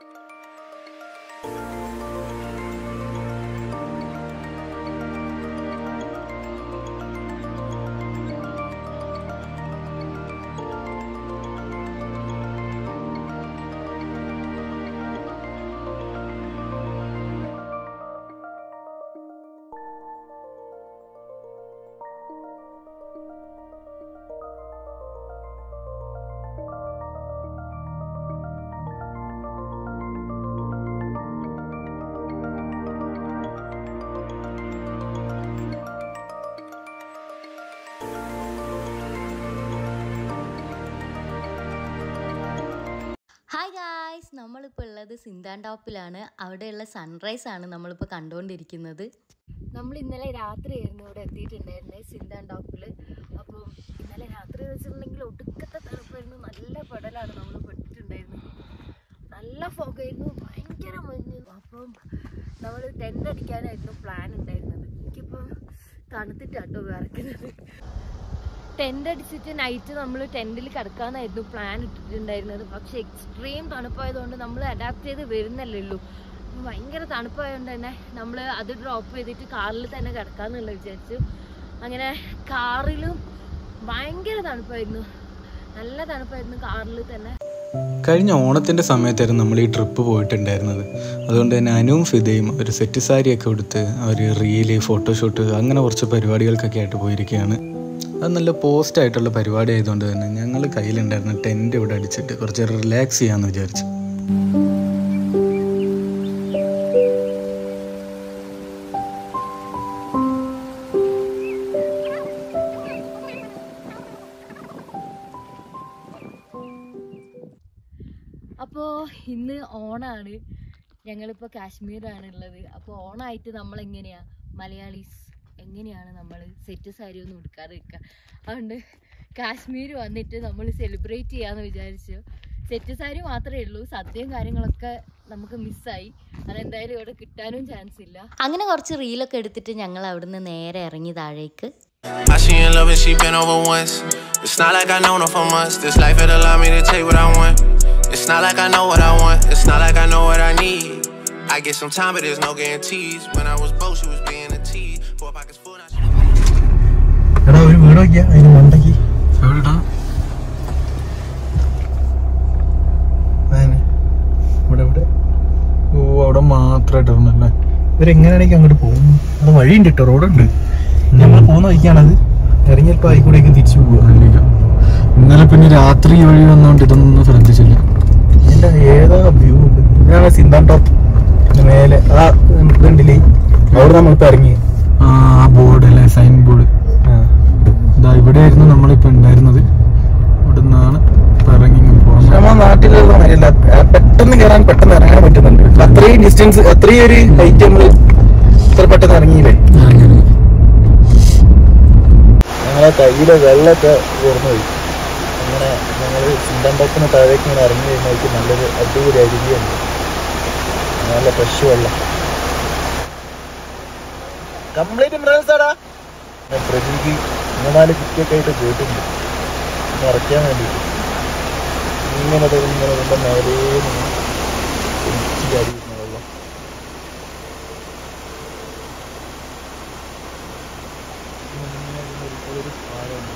Hi guys നമ്മളിപ്പോൾ ഉള്ളത് സിന്താൻ ടോപ്പിലാണ് അവിടെയുള്ള സൺറൈസ് ആണ് നമ്മളിപ്പോൾ കണ്ടുകൊണ്ടിരിക്കുന്നത് നമ്മൾ ഇന്നലെ രാത്രിയായിരുന്നു ഇവിടെ എത്തിയിട്ടുണ്ടായിരുന്നത് സിന്താൻ ടോപ്പിൽ അപ്പോൾ ഇന്നലെ രാത്രി വെച്ചിട്ടുണ്ടെങ്കിൽ ഒടുക്കത്തെ തണുപ്പായിരുന്നു നല്ല പടലാണ് നമ്മൾ പെട്ടിട്ടുണ്ടായിരുന്നത് നല്ല ഫോഗായിരുന്നു ഭയങ്കര മഞ്ഞ് അപ്പം നമ്മൾ ടെൻ്റ് അടിക്കാനായിരുന്നു പ്ലാൻ ഉണ്ടായിരുന്നത് എനിക്കിപ്പോൾ തണുത്തിട്ടാട്ടോ വിറക്കുന്നത് ടെൻ്റ് അടിച്ചിട്ട് നൈറ്റ് നമ്മൾ ടെൻറ്റിൽ കിടക്കാമെന്നായിരുന്നു പ്ലാൻ ഇട്ടിട്ടുണ്ടായിരുന്നത് പക്ഷെ എക്സ്ട്രീം തണുപ്പായതുകൊണ്ട് നമ്മൾ അഡാപ്റ്റ് ചെയ്ത് വരുന്നല്ലേ ഉള്ളൂ അപ്പം ഭയങ്കര തണുപ്പായതുകൊണ്ട് തന്നെ നമ്മൾ അത് ഡ്രോപ്പ് ചെയ്തിട്ട് കാറിൽ തന്നെ കിടക്കാമെന്നുള്ള വിചാരിച്ചു അങ്ങനെ കാറിലും ഭയങ്കര തണുപ്പായിരുന്നു നല്ല തണുപ്പായിരുന്നു കാറിൽ തന്നെ കഴിഞ്ഞ ഓണത്തിൻ്റെ സമയത്തായിരുന്നു നമ്മൾ ഈ ട്രിപ്പ് പോയിട്ടുണ്ടായിരുന്നത് അതുകൊണ്ട് തന്നെ അനുവും ഫിദയും ഒരു സെറ്റ് സാരിയൊക്കെ കൊടുത്ത് അവർ റീല് ഫോട്ടോഷൂട്ട് അങ്ങനെ കുറച്ച് പരിപാടികൾക്കൊക്കെ ആയിട്ട് പോയിരിക്കുകയാണ് അത് നല്ല പോസ്റ്റ് ആയിട്ടുള്ള പരിപാടി ആയതുകൊണ്ട് തന്നെ ഞങ്ങൾ കയ്യിലുണ്ടായിരുന്ന ടെൻറ്റ് ഇവിടെ അടിച്ചിട്ട് കുറച്ച് റിലാക്സ് ചെയ്യാമെന്ന് വിചാരിച്ചു അപ്പോൾ ഇന്ന് ഓണാണ് ഞങ്ങളിപ്പോൾ കാശ്മീരാണ് ഉള്ളത് അപ്പോൾ ഓണായിട്ട് നമ്മൾ എങ്ങനെയാ മലയാളീസ് എങ്ങനെയാണ് നമ്മൾ സെറ്റ് സാരി ഒന്നും ഉടുക്കാതെ നിൽക്കുക അതുകൊണ്ട് കാശ്മീർ വന്നിട്ട് നമ്മൾ സെലിബ്രേറ്റ് ചെയ്യാമെന്ന് വിചാരിച്ചു സെറ്റ് സാരി മാത്രമേ ഉള്ളൂ സദ്യയും കാര്യങ്ങളൊക്കെ നമുക്ക് മിസ്സായി അതെന്തായാലും ഇവിടെ കിട്ടാനും ചാൻസ് ഇല്ല അങ്ങനെ കുറച്ച് റീലൊക്കെ എടുത്തിട്ട് ഞങ്ങൾ അവിടുന്ന് നേരെ ഇറങ്ങി താഴേക്ക് I she in love and she been over once. It's not like I know her for months. This life it allow me to take what I want. It's not like I know what I want. It's not like I know what I need. I get some time, but there's no guarantees. When I was broke, she was being a tease. Four pockets full, now she. എടാ ഒരു വീട് നോക്കിയാ അതിന് മണ്ടയ്ക്ക് അതിന് ഇവിടെ ഇവിടെ ഓ അവിടെ മാത്രമായിട്ടിരുന്നല്ലേ ഇവരെങ്ങനെയാണെങ്കിൽ അങ്ങോട്ട് പോകും അത് വഴിയുണ്ട് കേട്ടോ റോഡുണ്ട് നമ്മൾ പോകുന്ന വഴിക്കാണത് ഇറങ്ങിയപ്പോൾ അതിൽ കൂടെയൊക്കെ തിരിച്ചു പോവുക ഇന്നലെ പിന്നെ രാത്രി ഈ വഴി വന്നുകൊണ്ട് ഇതൊന്നും ശ്രദ്ധിച്ചില്ല എൻ്റെ ഏതാ വ്യൂ ഇതാണ് സിന്താൻ ടോപ്പ് ഇതിന് മേലെ ആ ഇതുണ്ടില്ലേ അവിടെ നമ്മളിപ്പോൾ ഇറങ്ങി ആ ബോർഡ് അല്ലേ സൈൻ ബോർഡ് ഇതാ ഇവിടെയായിരുന്നു നമ്മളിപ്പോൾ ഉണ്ടായിരുന്നത് ഇവിടെ നിന്നാണ് ഇറങ്ങി ഇങ്ങ് പോകുന്നത് നമ്മുടെ നാട്ടിലുള്ള മാതിരിയല്ല ആ, പെട്ടെന്ന് കയറാൻ പെട്ടെന്ന് ഇറങ്ങാൻ പറ്റുന്നുണ്ട് അത്രയും ഡിസ്റ്റൻസ് അത്രയും ഒരു ഹൈറ്റ് നമ്മൾ ഇത്ര പെട്ടെന്ന് ഇറങ്ങിയില്ലേ ഇറങ്ങി, ഇറങ്ങി. ഞങ്ങളെ കയ്യിലെ വെള്ളമൊക്കെ ഉയർന്നു പോയി അങ്ങനെ ഞങ്ങൾ സിന്തൻ ടോപ്പിന് താഴേക്ക് ഇങ്ങനെ ഇറങ്ങി കഴിഞ്ഞാൽ നല്ലൊരു അടിപൊളി അരുവിയുണ്ട് നല്ല ഫ്രഷ് വെള്ളം കംപ്ലീറ്റ് മിറേഴ്സാടാ പ്രകൃതി മൂന്നാല് കുറ്റിയൊക്കെ ആയിട്ട് പോയിട്ടുണ്ട് നിറയ്ക്കാൻ വേണ്ടിയിട്ട് ഇങ്ങനെ ദേ ഇങ്ങനെ കൊണ്ട് മേലേ നിന്ന് ഒലിച്ച് ചാടി വരുന്ന വെള്ളം ഇങ്ങനെ ഒരു- ഒരു പാലമുണ്ട്.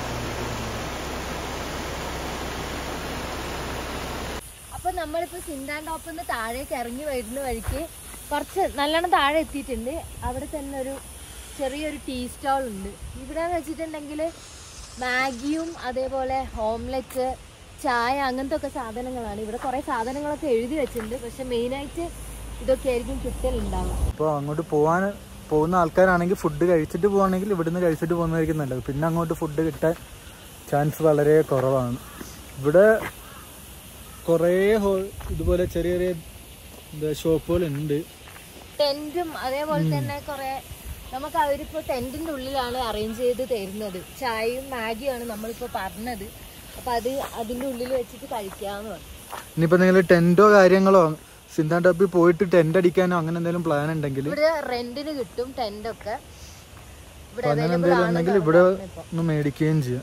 അപ്പൊ നമ്മളിപ്പോ സിന്താൻ ടോപ്പിൽ നിന്ന് താഴേക്ക് ഇറങ്ങി വരുന്ന വഴിക്ക് കുറച്ച് നല്ലോണം താഴെ എത്തിയിട്ടുണ്ട് അവിടെ തന്നെ ഒരു ചെറിയൊരു ടീ സ്റ്റാൾ ഉണ്ട് ഇവിടെ വെച്ചിട്ടുണ്ടെങ്കിൽ മാഗിയും അതേപോലെ ഓംലെറ്റ് ചായ അങ്ങനത്തെ ഒക്കെ സാധനങ്ങളാണ് ഇവിടെ കുറേ സാധനങ്ങളൊക്കെ എഴുതി വെച്ചിട്ടുണ്ട് പക്ഷെ മെയിനായിട്ട് ഇതൊക്കെ ആയിരിക്കും കിട്ടലുണ്ടാവുക അപ്പോൾ അങ്ങോട്ട് പോകാൻ പോകുന്ന ആൾക്കാരാണെങ്കിൽ ഫുഡ് കഴിച്ചിട്ട് പോവാണെങ്കിൽ ഇവിടുന്ന് കഴിച്ചിട്ട് പോകുന്നതായിരിക്കും നല്ലത് പിന്നെ അങ്ങോട്ട് ഫുഡ് കിട്ടാൻ ചാൻസ് വളരെ കുറവാണ് ഇവിടെ കുറേ ഹോ ഇതുപോലെ ചെറിയ ചെറിയ എന്താ ഷോപ്പുകളുണ്ട് ടെന്റും അതേപോലെ തന്നെ കുറെ നമുക്ക് അവരിപ്പോ ടെന്റിന്റെ ഉള്ളിലാണ് അറേഞ്ച് ചെയ്ത് തരുന്നത് ചായയും മാഗിയാണ് നമ്മളിപ്പോ പറഞ്ഞത് അപ്പൊ അത് അതിന്റെ ഉള്ളിൽ വെച്ചിട്ട് കഴിക്കാന്ന് പറഞ്ഞു ഇനിയിപ്പോൾ നിങ്ങൾ ടെൻറ്റോ കാര്യങ്ങളോ സിന്താൻ ടോപ്പിൽ പോയിട്ട് ടെൻ്റ് അടിക്കാനോ അങ്ങനെ എന്തെങ്കിലും പ്ലാൻ ഉണ്ടെങ്കിൽ ഇവിടെ റെന്റിന് കിട്ടും ടെന്റ് ഒക്കെ ഇവിടെ അപ്പോൾ അങ്ങനെ അവൈലബിൾ എന്തെങ്കിലും ഉണ്ടെങ്കിൽ ആണെന്നാണ് ഇവിടെ പറഞ്ഞത് ഇപ്പൊ. ഒന്ന് മേടിക്കുകയും ചെയ്യാം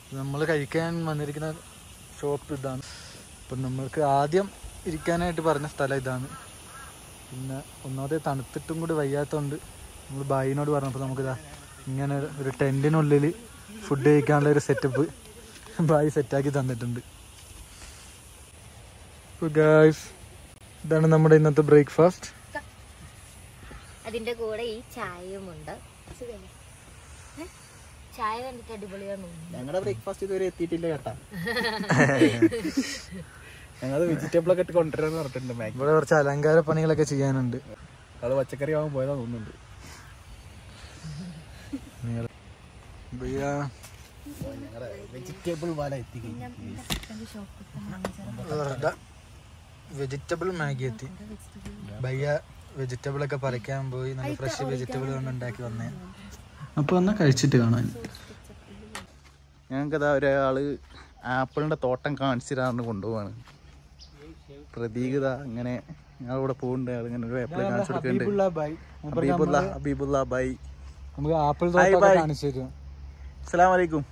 നമ്മൾ കഴിക്കാൻ വന്നിരിക്കുന്ന ഷോപ്പ് ഇതാണ് അപ്പം നമ്മൾക്ക് ആദ്യം ഇരിക്കാനായിട്ട് പറഞ്ഞ സ്ഥലം ഇതാണ് പിന്നെ ഒന്നാമത് തണുത്തിട്ടും കൂടി വയ്യാത്തതുകൊണ്ട് നമ്മൾ ബായിനോട് പറഞ്ഞപ്പോൾ നമുക്കിതാ ഇങ്ങനെ ഒരു ടെൻറ്റിനുള്ളിൽ ഫുഡ് കഴിക്കാനുള്ള ഒരു സെറ്റപ്പ് ബായി സെറ്റാക്കി തന്നിട്ടുണ്ട് ഗായ്സ് ഇതാണ് നമ്മുടെ ഇന്നത്തെ ബ്രേക്ക്ഫാസ്റ്റ് അതിന്റെ കൂടെ ഈ ചായയുമുണ്ട് ഏ? ചായ കണ്ടിട്ട് അടിപൊളിയാണ് ഞങ്ങളുടെ ബ്രേക്ക്ഫാസ്റ്റ് ഇതുവരെ എത്തിയിട്ടില്ല കേട്ടാ ഞങ്ങൾ വെജിറ്റബിൾ ഒക്കെ ഇട്ട് കൊണ്ടുവരാന്ന് പറഞ്ഞിട്ടുണ്ട് മാഗി ഇവിടെ കുറച്ച് അലങ്കാര പണികളൊക്കെ ചെയ്യാനുണ്ട് അത് പച്ചക്കറി വാങ്ങാൻ പോയതാ തോന്നുന്നുണ്ട് ഭയ്യാ വെജിറ്റബിൾ വാല എത്തി വെജിറ്റബിൾ മാഗി എത്തി ഭയ്യ വെജിറ്റബിൾ ഒക്കെ പറിക്കാൻ പോയി നല്ല ഫ്രഷ് വെജിറ്റബിൾ കൊണ്ട് ഉണ്ടാക്കി വന്നേ അപ്പൊ എന്നാ കഴിച്ചിട്ട് കാണാൻ ഞങ്ങൾക്ക് അതാ ഒരാള് ആപ്പിളിന്റെ തോട്ടം കാണിച്ചു തരാന്ന് കൊണ്ടുപോവാണ് പ്രതീകത അങ്ങനെ ഞങ്ങളിവിടെ പോകുന്നുണ്ട് ആൾ ഇങ്ങനെ ഒരു ആപ്പിൾ കാണിച്ചു കൊടുക്കുന്നുണ്ട് ബൈ ഹബീബുല്ല ഹബീബുല്ല ബൈ നമുക്ക് ആപ്പിൾ Hi, തോട്ടം bye. കാണിച്ചു തരും അസ്സലാം വലൈക്കും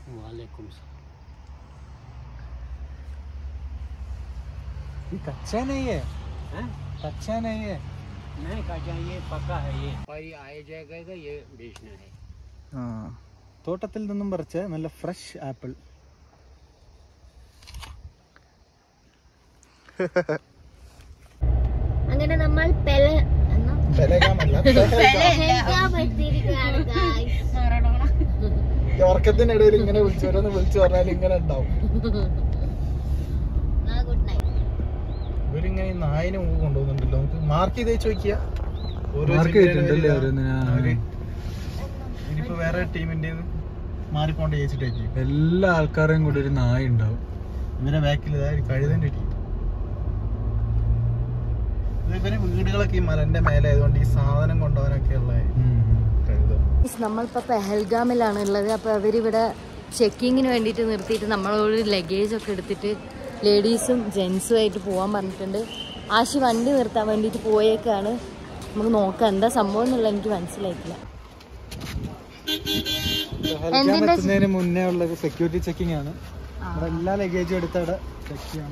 ये कच्चा नहीं है कच्चा नहीं है नहीं काचा ये पक्का है ये पारी आया जाएगा ये बेचना है ആ തോട്ടത്തിൽ നിന്നും പറിച്ച നല്ല ഫ്രഷ് ആപ്പിൾ അങ്ങനെ നമ്മൾ പെല എന്നാ? പെലഹൽഗാം എത്തിയിരിക്കുകയാണ് guys. ഉറക്കത്തിനിടയിൽ ഇങ്ങനെ വിളിച്ചു ഓരോന്ന് വിളിച്ചു പറഞ്ഞാൽ ഇങ്ങനെ ഉണ്ടാവും എന്നാ good night. ഇവരിങ്ങനെ ഈ നായിനെ മുമ്പ് കൊണ്ടുപോകുന്നുണ്ടല്ലോ നമുക്ക് മാർക്ക് ചെയ്ത് ചോദിക്കുക ഓരോ Mark ജില്ലയിലെ ചെയ്തിട്ടുണ്ടല്ലേ പേര് ഓരോന്നിന്? ആ. അവര് ഇനിയിപ്പോ വേറെ ടീമിന്റെ മാറിക്കൊണ്ട് ചോദിച്ചിട്ടായിരിക്കും എല്ലാ ആൾക്കാരെയും കൂടി ഒരു നായ ഉണ്ടാവും ഇവരെ ബാക്കിൽ കഴുതന്റെ ടീം ഇവരെ വീടുകളൊക്കെ ഈ മലന്റെ മേലെ ആയതുകൊണ്ട് ഈ സാധനം കൊണ്ടുപോകാനൊക്കെ ഉള്ള കഴുത Guys, നമ്മളിപ്പോ പെഹൽഗാമിലാണ് ഉള്ളത് അപ്പൊ അവരിവിടെ ചെക്കിങ്ങിന് വേണ്ടിയിട്ട് നിർത്തിയിട്ട് നമ്മളോട് ലഗേജ് ഒക്കെ എടുത്തിട്ട് ലേഡീസും ജെൻസും ആയിട്ട് പോകാൻ പറഞ്ഞിട്ടുണ്ട് ആശി വണ്ടി നിർത്താൻ വേണ്ടിയിട്ട് പോയേക്കാണ് നമുക്ക് നോക്കാം എന്താ സംഭവം എന്നുള്ള എനിക്ക് മനസ്സിലായിട്ടില്ല എന്തിന്റെ- എത്തുന്നതിന് മുന്നേ ഉള്ള സെക്യൂരിറ്റി ചെക്കിംഗ് ആണ് അവിടെ എല്ലാ ലഗേജും എടുത്ത് അവിടെ ചെക്ക് ചെയ്യണം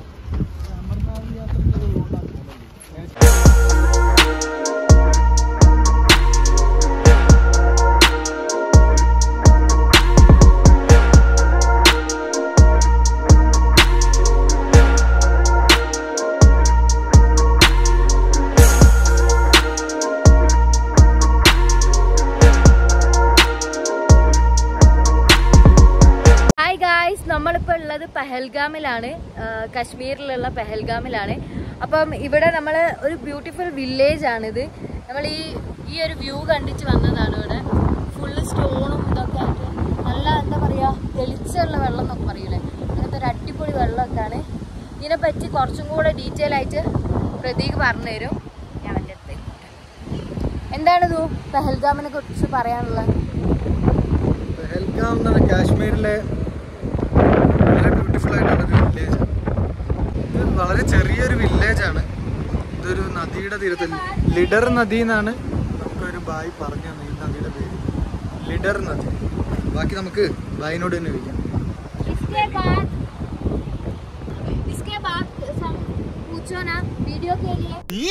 ഹായ് ഗായ്സ് നമ്മളിപ്പോൾ ഉള്ളത് പെഹൽഗാമിലാണ് ആ, കശ്മീരിലുള്ള പെഹൽഗാമിലാണ് അപ്പം ഇവിടെ നമ്മൾ ഒരു ബ്യൂട്ടിഫുൾ വില്ലേജ് ആണിത് നമ്മൾ ഈ ഈ ഒരു വ്യൂ കണ്ടിട്ട് വന്നതാണ് ഇവിടെ ഫുള്ള് സ്റ്റോണും ഇതൊക്കെ ആയിട്ട് നല്ല എന്താ പറയുക തെളിച്ചുള്ള വെള്ളം എന്നൊക്കെ പറയൂലേ അങ്ങനത്തെ ഒരു അടിപൊളി വെള്ളമൊക്കെയാണ് ഇതിനെപ്പറ്റി കുറച്ചും കൂടെ ഡീറ്റെയിൽ ആയിട്ട് പ്രതീക് പറഞ്ഞു തരും ഞാൻ എൻ്റെ അടുത്ത് എന്താണ് ഇത് പെഹൽഗാമിനെ കുറിച്ച് പറയാനുള്ളത് പെഹൽഗാം എന്ന് പറഞ്ഞ കാശ്മീരിലെ വളരെ ബ്യൂട്ടിഫുൾ ആയിട്ടുള്ള ഒരു വില്ലേജ് ഇത് വളരെ ചെറിയൊരു വില്ലേജ് ആണ് ഇതൊരു നദിയുടെ തീരത്ത് ലിഡർ നദി എന്നാണ് നമുക്കൊരു ബായി പറഞ്ഞു തന്നെ ഈ നദിയുടെ പേര് ലിഡർ നദി ബാക്കി നമുക്ക് ബായിനോട് തന്നെ ചോദിക്കാം इसके बाद इसके बाद सब पूछो ना वीडियो के लिए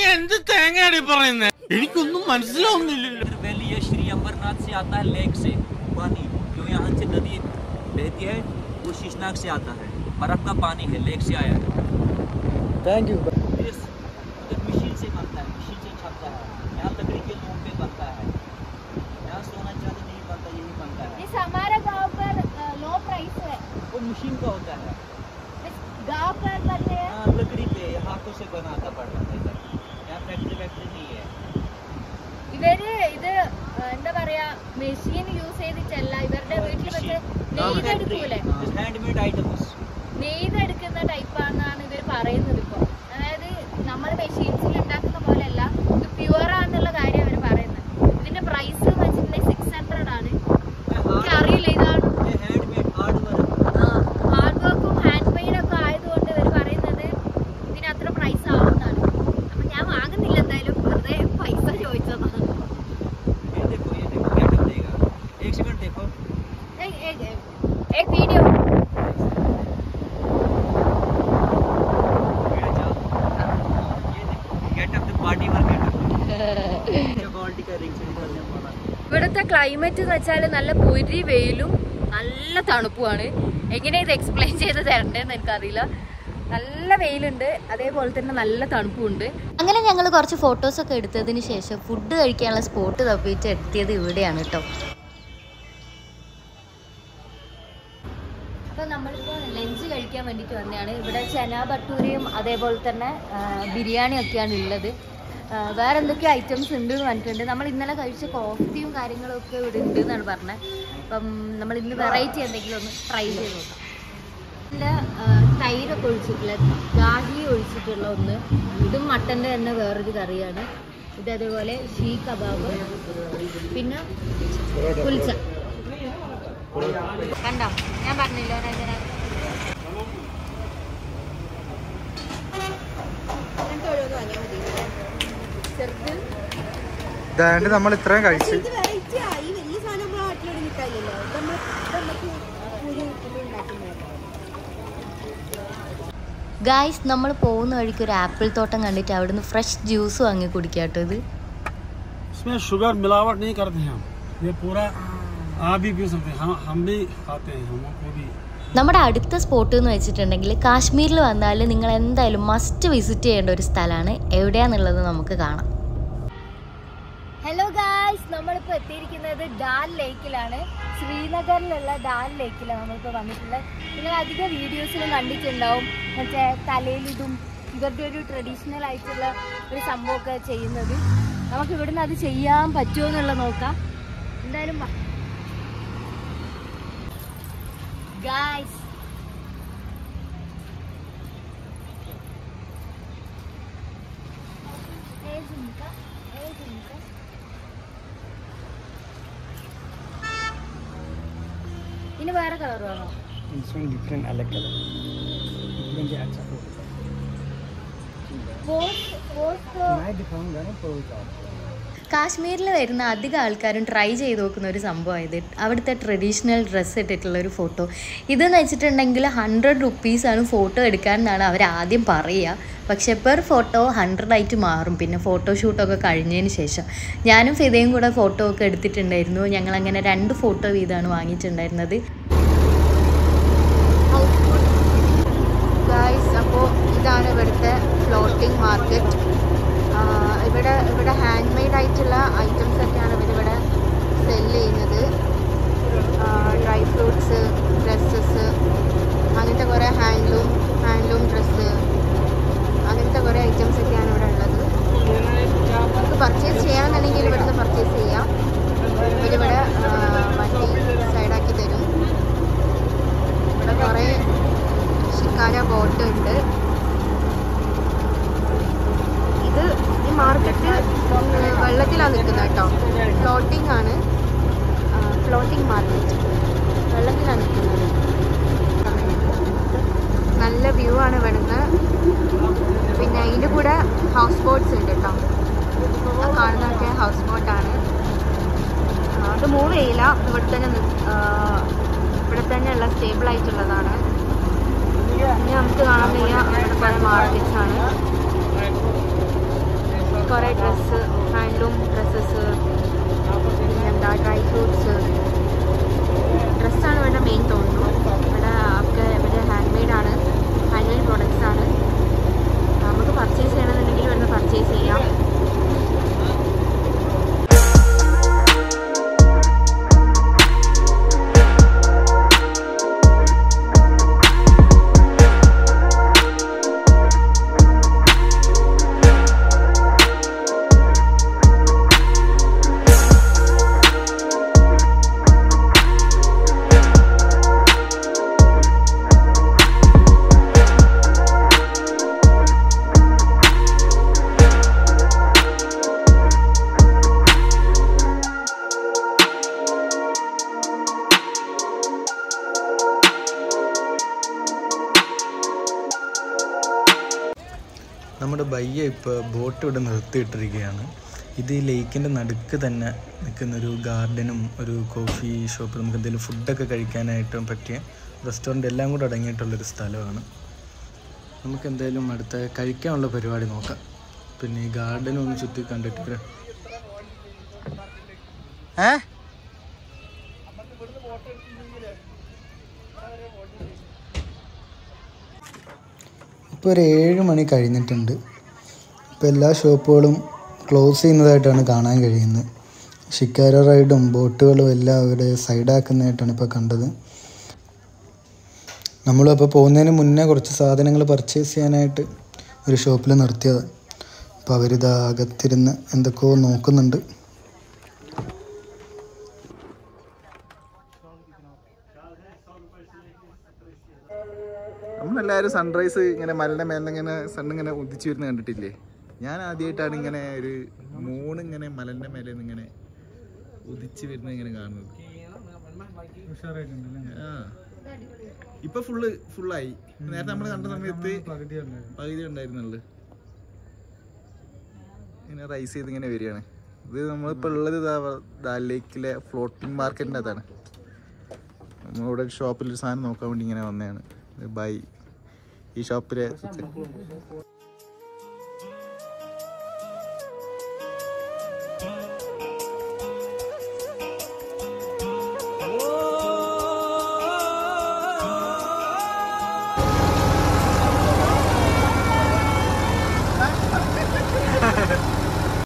वैली है श्री अमरनाथ से आता है लेक से पानी जो यहाँ से नदी बहती है वो शीशनाग से आता है बर्फ का पानी है लेक से आया है താങ്ക് യു इस इधर मशीन से बनता है मशीन से छपता है यहाँ लकड़ी के लोग पे बनता है यहाँ सोना चांदी नहीं बनता यही बनता है इस हमारे गांव पर लो प्राइस है वो मशीन का होता है इस गांव पर बनते हैं हाँ लकड़ी पे हाथों से बनाता पड़ता है इधर यहाँ फैक्ट्री वैक्ट्री नहीं है ഇവര് ഇത് ആ, എന്താ പറയാ മെഷീൻ യൂസ് ചെയ്തിട്ടല്ല ഇവരുടെ വീട്ടിൽ വെച്ച് നെയ്തെടുക്കൂലേ हैंडमेड आइटम्स നെയ്തെടുക്കുന്ന ടൈപ്പാണെന്നാണ് ഇവർ പറയുന്നത് ഇപ്പോൾ അതായത് നമ്മൾ മെഷീൻസിൽ ഉണ്ടാക്കുന്ന പോലെയല്ല ഇത് പ്യുവർ ആണെന്നുള്ള കാര്യം അവർ പറയുന്നത് ഇതിന്റെ പ്രൈസ് എന്ന് വെച്ചിട്ടുണ്ടെങ്കിൽ സിക്സ് ഹൺഡ്രഡ് ആണ് എനിക്ക് അറിയില്ല ഇതാണ് हैंडमेड हार्ड वर्क ഹാർഡ് വർക്കും ഹാൻഡ് മെയ്ഡ് ഒക്കെ ആയതുകൊണ്ട് ഇവർ പറയുന്നത് ഇതിന് അത്ര പ്രൈസ് ആവുന്നതാണ് അപ്പൊ ഞാൻ വാങ്ങുന്നില്ല എന്തായാലും വെറുതെ പൈസ ചോദിച്ചതാണ് ये देखो ये देखो क्या कर देगा एक सेकंड देखो एक एक एक वीडियो ഇവിടുത്തെ ക്ലൈമറ്റ് എന്ന് വെച്ചാൽ നല്ല പൊരി വെയിലും നല്ല തണുപ്പുമാണ് എങ്ങനെ ഇത് എക്സ്പ്ലെയിൻ ചെയ്ത് തരണ്ടേന്ന് എനിക്കറിയില്ല നല്ല വെയിലുണ്ട് അതേപോലെ തന്നെ നല്ല തണുപ്പുണ്ട് അങ്ങനെ ഞങ്ങൾ കുറച്ച് ഫോട്ടോസ് ഒക്കെ എടുത്തതിന് ശേഷം ഫുഡ് കഴിക്കാനുള്ള സ്പോട്ട് തപ്പിയിട്ട് എത്തിയത് ഇവിടെയാണ് കേട്ടോ അപ്പോൾ നമ്മളിപ്പോൾ ലഞ്ച് കഴിക്കാൻ വേണ്ടിയിട്ട് വന്നതാണ് ഇവിടെ ചന ഭട്ടൂരിയും അതേപോലെ തന്നെ ആ, ബിരിയാണി ഒക്കെയാണ് ഉള്ളത് ആ, വേറെ എന്തൊക്കെ ഐറ്റംസ് ഉണ്ട് എന്ന് പറഞ്ഞിട്ടുണ്ട് നമ്മൾ ഇന്നലെ കഴിച്ച കോഫിയും കാര്യങ്ങളും ഒക്കെ ഇവിടെ ഉണ്ട് എന്നാണ് പറഞ്ഞത് അപ്പം നമ്മൾ ഇന്ന് വെറൈറ്റി എന്തെങ്കിലും ഒന്ന് ട്രൈ ചെയ്ത് നോക്കാം ഇതില്, ആ, തൈരൊക്കെ ഒഴിച്ചിട്ടുള്ള ഗാർലി ഒഴിച്ചിട്ടുള്ള ഒന്ന് ഇതും മട്ടൻ്റെ തന്നെ വേറൊരു കറിയാണ് ഇത് അതേപോലെ ഷീ കബാബ് പിന്നെ കുൽച്ച കണ്ടോ ഞാൻ പറഞ്ഞില്ലോ രചന ഇതായത് നമ്മൾ ഇത്രയും കഴിച്ച് ഗായ്സ് നമ്മൾ പോകുന്ന വഴിക്ക് ഒരു ആപ്പിൾ തോട്ടം കണ്ടിട്ട് അവിടുന്ന് ഫ്രഷ് ജ്യൂസ് വാങ്ങി കുടിക്കാം കേട്ടോ ഇത് इसमें शुगर मिलावट नहीं करते हैं हम ये पूरा आप भी पी सकते हैं हम हम भी खाते हैं हमको भी നമ്മുടെ അടുത്ത സ്പോട്ട് എന്ന് വെച്ചിട്ടുണ്ടെങ്കിൽ കാശ്മീരിൽ വന്നാൽ നിങ്ങൾ എന്തായാലും മസ്റ്റ് വിസിറ്റ് ചെയ്യേണ്ട ഒരു സ്ഥലമാണ് എവിടെയാന്നുള്ളത് നമുക്ക് കാണാം ഹലോ ഗായ്സ് നമ്മളിപ്പോൾ എത്തിയിരിക്കുന്നത് ഡാൽ ലേക്കിലാണ് ശ്രീനഗറിലുള്ള ഡാൽ ലേക്കിലാണ് നമ്മളിപ്പോൾ വന്നിട്ടുള്ളത് നിങ്ങൾ അധിക വീഡിയോസിലും കണ്ടിട്ടുണ്ടാവും മറ്റേ തലയിലിതും ഇവരുടെ ഒരു ട്രഡീഷണൽ ആയിട്ടുള്ള ഒരു സംഭവമൊക്കെ ചെയ്യുന്നത് നമുക്ക് ഇവിടുന്ന് അത് ചെയ്യാൻ പറ്റുമോ എന്നുള്ളത് നോക്കാം എന്തായാലും വാ. guys. Eh, Zumika. Eh, Zumika. ഇനി വേറെ കളർ വേണോ इसमें डिफरेंट अलग कलर मुझे अच्छा मैं दिखाऊंगा ना तो കാശ്മീരിൽ വരുന്ന അധികം ആൾക്കാരും ട്രൈ ചെയ്ത് നോക്കുന്ന ഒരു സംഭവമായത് അവിടുത്തെ ട്രഡീഷണൽ ഡ്രസ്സ് ഇട്ടിട്ടുള്ള ഒരു ഫോട്ടോ ഇതെന്ന് വെച്ചിട്ടുണ്ടെങ്കിൽ ഹൺഡ്രഡ് റുപ്പീസാണ് ഫോട്ടോ എടുക്കാൻ എന്നാണ് അവർ ആദ്യം പറയുക പക്ഷെ പെർ ഫോട്ടോ ഹൺഡ്രഡ് ആയിട്ട് മാറും പിന്നെ ഫോട്ടോഷൂട്ടൊക്കെ കഴിഞ്ഞതിന് ശേഷം ഞാനും ഫിദയും കൂടെ ഫോട്ടോ ഒക്കെ എടുത്തിട്ടുണ്ടായിരുന്നു ഞങ്ങളങ്ങനെ രണ്ട് ഫോട്ടോ വീതമാണ് വാങ്ങിയിട്ടുണ്ടായിരുന്നത് ഗായ്സ് അപ്പോൾ ഇതാണ് ഇവിടുത്തെ ഫ്ലോട്ടിംഗ് മാർക്കറ്റ് ഇവിടെ ഇവിടെ ഹാൻഡ് മെയ്ഡ് ആയിട്ടുള്ള ഐറ്റംസ് ഒക്കെയാണ് ഇവരിവിടെ സെല് ചെയ്യുന്നത് ഡ്രൈ ഫ്രൂട്ട്സ് ഡ്രസ്സസ് അങ്ങനത്തെ കുറേ ഹാൻഡ്ലൂം ഹാൻഡ്ലൂം ഡ്രസ്സ് അങ്ങനത്തെ കുറേ ഐറ്റംസ് ഒക്കെയാണ് ഇവിടെ ഉള്ളത് നമുക്ക് പർച്ചേസ് ചെയ്യാന്നുണ്ടെങ്കിൽ ഇവിടുന്ന് പർച്ചേസ് ചെയ്യാം ഇവരിവിടെ ആ, വണ്ടി സൈഡാക്കി തരും ഇവിടെ കുറേ ഷിക്കാര ബോട്ട് ഉണ്ട് ഇത് ഈ മാർക്കറ്റ് വെള്ളത്തിലാണ് നിൽക്കുന്നത് കേട്ടോ ഫ്ലോട്ടിംഗ് ആണ് ഫ്ലോട്ടിംഗ് മാർക്കറ്റ് വെള്ളത്തിലാണ് നിൽക്കുന്നത് നല്ല വ്യൂ ആണ് ഇവിടുന്ന് പിന്നെ അതിൻ്റെ കൂടെ ഹൗസ് ബോട്ട്സ് ഉണ്ട് കേട്ടോ ആ കാണുന്നതൊക്കെ ഹൗസ് ബോട്ടാണ് അത് മൂവ് ചെയ്യില്ല ഇവിടെ തന്നെ നി- ആ, ഇവിടെ തന്നെയുള്ള സ്റ്റേബിൾ ആയിട്ടുള്ളതാണ് ഇനി നമുക്ക് കാണാൻ കഴിയുക അവിടെ കുറേ മാർക്കറ്റ്സ് ആണ് കുറേ ഡ്രസ്സ് ഹാൻഡ്ലൂം ഡ്രസ്സസ് എന്താ ഡ്രൈ ഫ്രൂട്ട്സ് ഡ്രസ്സാണ് ഇവിടെ മെയിൻ തോന്നുന്നു ഇവിടെ ഒക്കെ ഇവിടെ ഹാൻഡ് മെയ്ഡ് ആണ് ഹാൻഡ് മെയ്ഡ് പ്രോഡക്റ്റ്സ് ആണ് നമുക്ക് പർച്ചേസ് ചെയ്യണമെന്നുണ്ടെങ്കിൽ ഇവിടുന്ന് പർച്ചേസ് ചെയ്യാം നമ്മുടെ ബയ്യ ഇപ്പോൾ ബോട്ട് ഇവിടെ നിർത്തിയിട്ടിരിക്കുകയാണ് ഇത് ഈ ലേക്കിൻ്റെ നടുക്ക് തന്നെ നിൽക്കുന്നൊരു ഗാർഡനും ഒരു കോഫി ഷോപ്പ് നമുക്ക് എന്തെങ്കിലും ഫുഡൊക്കെ കഴിക്കാനായിട്ടും പറ്റിയ റെസ്റ്റോറൻറ്റ് എല്ലാം കൂടെ അടങ്ങിയിട്ടുള്ളൊരു സ്ഥലമാണ് നമുക്ക് എന്തായാലും അടുത്ത കഴിക്കാനുള്ള പരിപാടി നോക്കാം പിന്നെ ഈ ഗാർഡനും ഒന്ന് ചുറ്റി കണ്ടിട്ട് വരാം ഏ ഇപ്പോൾ ഒരു ഏഴ് മണി കഴിഞ്ഞിട്ടുണ്ട് ഇപ്പോൾ എല്ലാ ഷോപ്പുകളും ക്ലോസ് ചെയ്യുന്നതായിട്ടാണ് കാണാൻ കഴിയുന്നത് ഷിക്കാര റൈഡും ബോട്ടുകളും എല്ലാം അവിടെ സൈഡാക്കുന്നതായിട്ടാണ് ഇപ്പോൾ കണ്ടത് നമ്മളും അപ്പോൾ പോകുന്നതിന് മുന്നേ കുറച്ച് സാധനങ്ങൾ പർച്ചേസ് ചെയ്യാനായിട്ട് ഒരു ഷോപ്പിൽ നിർത്തിയത് അപ്പോൾ അവരിത് അകത്തിരുന്ന് എന്തൊക്കെയോ നോക്കുന്നുണ്ട് നമ്മളെല്ലാവരും സൺറൈസ് ഇങ്ങനെ മലയുടെ മേലെ ഇങ്ങനെ സൺ ഇങ്ങനെ ഉദിച്ചു വരുന്ന കണ്ടിട്ടില്ലേ ഞാൻ ആദ്യമായിട്ടാണ് ഇങ്ങനെ ഒരു മൂൺ ഇങ്ങനെ മലന്റെ മേലെ നിന്ന് ഇങ്ങനെ ഉദിച്ചു വരുന്നത് ഇങ്ങനെ കാണുന്നത് ആ ഇപ്പൊ ഫുള്ള് ഫുള്ളായി നേരത്തെ നമ്മൾ കണ്ട സമയത്ത് പകുതി ഉണ്ടായിരുന്നുള്ളു ഇങ്ങനെ റൈസ് ചെയ്ത് ഇങ്ങനെ വരികയാണ് ഇത് നമ്മളിപ്പോൾ ഉള്ളത് ദാ ലേക്കിലെ ഫ്ലോട്ടിംഗ് മാർക്കറ്റിൻ്റെ അകത്താണ് നമ്മളിവിടെ ഒരു ഷോപ്പിൽ ഒരു സാധനം നോക്കാൻ വേണ്ടി ഇങ്ങനെ വന്നതാണ് ബൈ ഈ ഷോപ്പിലെ